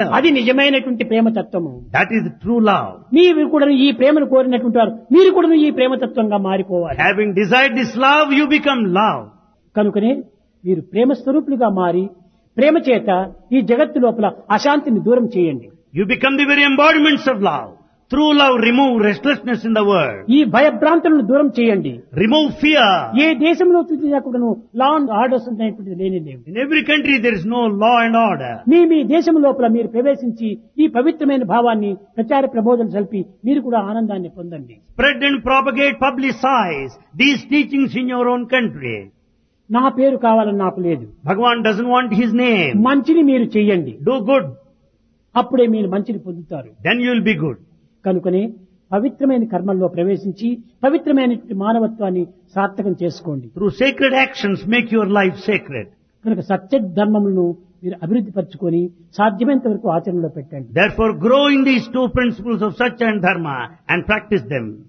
అది నిజమైనటువంటి ప్రేమ తత్వము That is true love. మీరు కూడా ఈ ప్రేమను కోరినటువంటి వారు మీరు కూడా ఈ ప్రేమతత్వంగా మారిపోవాలి Having desired this love, you become love. కనుకనే మీరు ప్రేమ స్వరూపులుగా మారి ప్రేమ చేత ఈ జగత్తు లోపల అశాంతిని దూరం చేయండి You become the very embodiments of love. Through love, remove restlessness in the world. ఈ భయభ్రాంతులను దూరం చేయండి Remove fear. ఏ దేశంలో చూసినా కూడాను లా అండ్ ఆర్డర్స్ అనేటువంటిది లేని లేవు In every country, there is no law and order. మీ మీ దేశం లోపల మీరు ప్రవేశించి ఈ పవిత్రమైన భావాన్ని ప్రచార ప్రబోధన జరిపి మీరు కూడా ఆనందాన్ని పొందండి Spread and propagate, publicize these teachings in your own country. నా పేరు కావాలని నాకు లేదు Bhagavan doesn't want his name. మంచిని మీరు చెయ్యండి Do good, అప్పుడే మీరు మంచిని పొందుతారు then you will be good. కనుకనే పవిత్రమైన కర్మల్లో ప్రవేశించి పవిత్రమైనటువంటి మానవత్వాన్ని సార్థకం చేసుకోండి Through sacred actions, make your life sacred. కనుక సత్య ధర్మములను మీరు అభివృద్ధి పరచుకొని సాధ్యమైనంత వరకు ఆచరణలో పెట్టండి Therefore, grow in these two principles of Satya and Dharma and practice them.